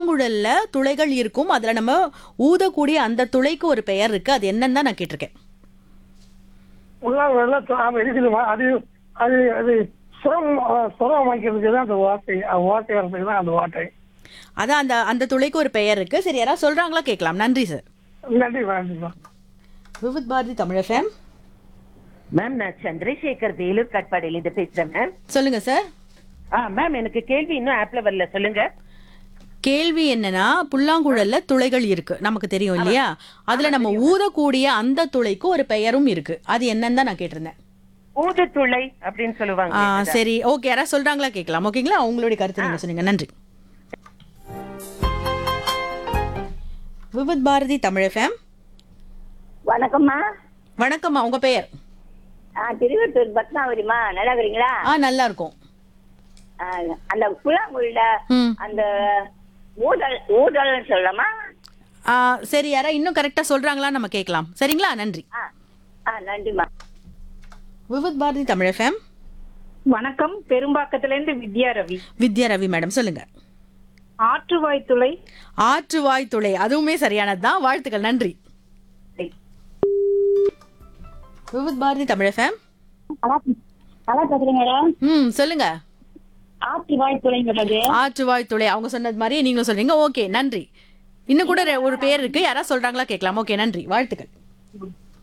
புல்லாங்குழல்ல துளைகள் இருக்கும் அதுல நம்ம ஊதக்கூடிய அந்த துளைக்கு ஒரு பெயர் இருக்கு அது என்னன்னு தான் நான் கேட்டிருக்கேன் உள்ளாங்கல்ல ஆமா இருக்குதுமா அது அது அது சுரம் அஹ், சுரம் அமைக்கிறதுக்கு தான் அந்த வார்த்தை அந்த வார்த்தை வர்றதுக்கு தான் அந்த வார்த்தை அதான் அந்த அந்த துளைக்கு ஒரு பெயர் இருக்கு சரி யாராவது சொல்றாங்களா கேட்கலாம் நன்றி சார் நன்றி நன்றிமா விவித் பாரதி தமிழ் எஃப்எம் மேம் நான் சந்திரசேகர் வேலூர் கட்பாடியிலிருந்து பேசுறேன் மேம் சொல்லுங்க சார் ஆ மேம் எனக்கு கேள்வி இன்னும் ஆப்ல வரல சொல்லுங்க கேள்வி என்னன்னா புல்லாங்குழல்ல துளைகள் இருக்கு நமக்கு தெரியும் இல்லையா அதுல நம்ம ஊதக்கூடிய அந்த துளைக்கு ஒரு பெயரும் இருக்கு அது என்னன்னு தான் நான் கேட்டிருந்தேன் ஊதுத்துளை அப்படின்னு சொல்லுவாங்க ஆ, சரி ஓகே யாராவது சொல்றாங்களா கேட்கலாம் ஓகேங்களா உங்களுடைய கருத்து நீங்க சொன்னீங்க நன்றி விவித் பாரதி தமிழ் எஃப்எம் வணக்கம்மா வணக்கம்மா உங்க பெயர் ஆ திருவத்தூர் பத்மாவதிமா நல்லா இருக்கிறீங்களா ஆ நல்லா இருக்கும் ஆ, அந்த புலாங்குள்ள ம் அந்த ஊடல் ஊடல்னு சொல்லலாமா ஆ, சரி யாரா இன்னும் கரெக்டா சொல்றாங்களா நம்ம கேட்கலாம் சரிங்களா நன்றி ஆ ஆ நன்றிம்மா விவித் பாரதி தமிழ் எஃப்எம் வணக்கம் பெரும்பாக்கத்துல இருந்து வித்யா ரவி வித்யா ரவி மேடம் சொல்லுங்க ஆற்றுவாய் துளை ஆற்றுவாய் துளை அதுவுமே சரியானது தான் வாழ்த்துக்கள் நன்றி விவித் பாரதி தமிழ் எஃப்எம் நல்லா பேசுறீங்க மேடம் ம் சொல்லுங்க ஆற்றி வாழ்த்துறைங்கிறது ஆற்றுவாய் துளை அவங்க சொன்னது மாதிரி நீங்களும் சொல்றீங்க ஓகே நன்றி இன்னும் கூட ரெ- ஒரு பேர் இருக்கு யாராவது சொல்றாங்களா கேட்கலாம் ஓகே நன்றி வாழ்த்துக்கள்